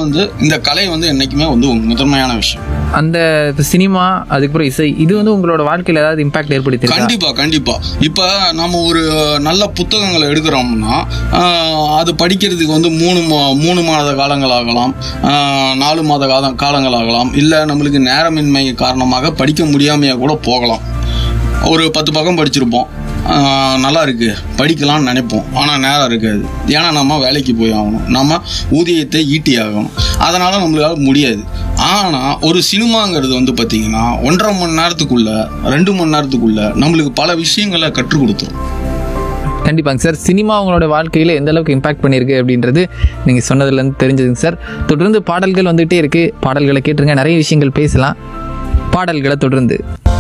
வந்து இந்த கலை வந்து என்னைக்குமே வந்து ஒரு முதன்மையான விஷயம் அந்த சினிமா அதுக்கப்புறம் இசை இது வந்து உங்களோட வாழ்க்கையில் ஏதாவது இம்பாக்ட் ஏற்படுத்தியிருக்கா கண்டிப்பா கண்டிப்பா இப்ப நம்ம ஒரு நல்ல புத்தகங்களை எடுக்கிறோம்னா ஆஹ், அது படிக்கிறதுக்கு வந்து மூணு மா- மூணு மாத காலங்கள் ஆகலாம் ஆஹ், நாலு மாத கால காலங்கள் ஆகலாம் இல்ல நம்மளுக்கு நேரமின்மை காரணமாக படிக்க முடியாமையே கூட போகலாம் ஒரு பத்து பக்கம் படிச்சிருப்போம் ஆஹ், நல்லா இருக்கு படிக்கலாம்னு நினைப்போம் ஆனால் நேரம் இருக்காது ஏன்னா நம்ம வேலைக்கு போய் ஆகணும் நம்ம ஊதியத்தை ஈட்டி ஆகணும் அதனால நம்மளால முடியாது ஆனால் ஒரு சினிமாங்கிறது வந்து பார்த்தீங்கன்னா ஒன்றரை மணி நேரத்துக்குள்ள ரெண்டு மணி நேரத்துக்குள்ள நம்மளுக்கு பல விஷயங்களை கற்றுக் கொடுத்துரும் கண்டிப்பாங்க சார் சினிமா உங்களோட வாழ்க்கையில் எந்த அளவுக்கு இம்பாக்ட் பண்ணியிருக்கு அப்படின்றது நீங்கள் சொன்னதுலேருந்து தெரிஞ்சதுங்க சார் தொடர்ந்து பாடல்கள் வந்துகிட்டே இருக்குது பாடல்களை கேட்டுருங்க நிறைய விஷயங்கள் பேசலாம் பாடல்களை தொடர்ந்து